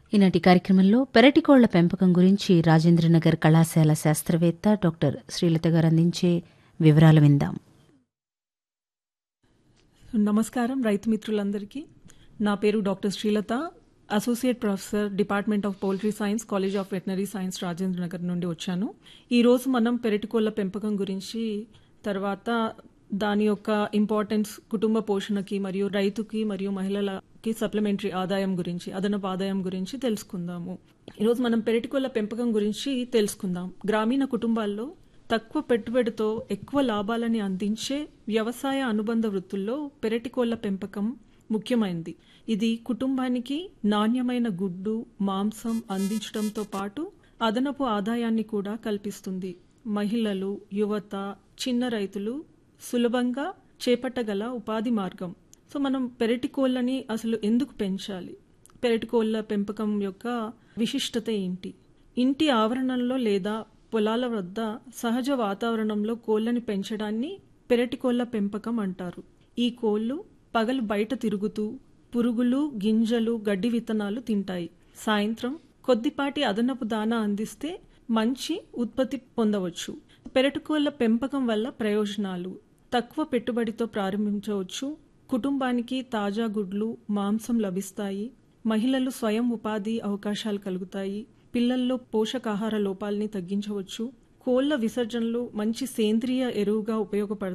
ఈనాటి కార్యక్రమంలో పెరటికోళ్ల పెంపకం గురించి రాజేంద్రనగర్ కళాశాల శాస్త్రవేత్త డాక్టర్ శ్రీలత గారు అందించే వివరాలు విందాం నమస్కారం రైతు మిత్రులందరికీ నా పేరు doctor Srilatha associate professor department of poultry science college of veterinary science Rajendra Nagar నుండి వచ్చాను ఈ రోజు మనం పెరటికోళ్ల పెంపకం గురించి తర్వాత దాని యొక్క ఇంపార్టెన్స్ కుటుంబ పోషణకి మరియు రైతుకి మరియు మహిళలకి సప్లిమెంటరీ ఆదాయం గురించి అదనపు ఆదాయం గురించి తెలుసుకుందాము ఈరోజు మనం పెరటికోళ్ల పెంపకం గురించి తెలుసుకుందాం గ్రామీణ కుటుంబాల్లో తక్కువ పెట్టుబడితో ఎక్కువ లాభాలని అందించే వ్యవసాయ అనుబంధ వృత్తుల్లో పెరటికోళ్ల పెంపకం ముఖ్యమైనది ఇది కుటుంబానికి నాణ్యమైన గుడ్డు మాంసం అందించడంతో పాటు అదనపు ఆదాయాన్ని కూడా కల్పిస్తుంది మహిళలు యువత చిన్న రైతులు సులభంగా చేపట్టగల ఉపాధి మార్గం సో మనం పెరటికోళ్ళని అసలు ఎందుకు పెంచాలి పెరటికోళ్ళ పెంపకం యొక్క విశిష్టత ఏంటి ఇంటి ఆవరణంలో లేదా పొలాల వద్ద సహజ వాతావరణంలో కోళ్లని పెంచడాన్ని పెరటికోళ్ల పెంపకం అంటారు ఈ కోళ్లు పగలు బయట తిరుగుతూ పురుగులు గింజలు గడ్డి విత్తనాలు తింటాయి సాయంత్రం కొద్దిపాటి అదనపు దానా అందిస్తే మంచి ఉత్పత్తి పొందవచ్చు పెరటికోళ్ల పెంపకం వల్ల ప్రయోజనాలు తక్కువ పెట్టుబడితో ప్రారంభించవచ్చు కుటుంబానికి తాజా గుడ్లు మాంసం లభిస్తాయి మహిళలు స్వయం ఉపాధి అవకాశాలు కలుగుతాయి పిల్లల్లో పోషకాహార లోపాలని తగ్గించవచ్చు కోళ్ల విసర్జనలు మంచి సేంద్రియ ఎరువుగా ఉపయోగపడతాయి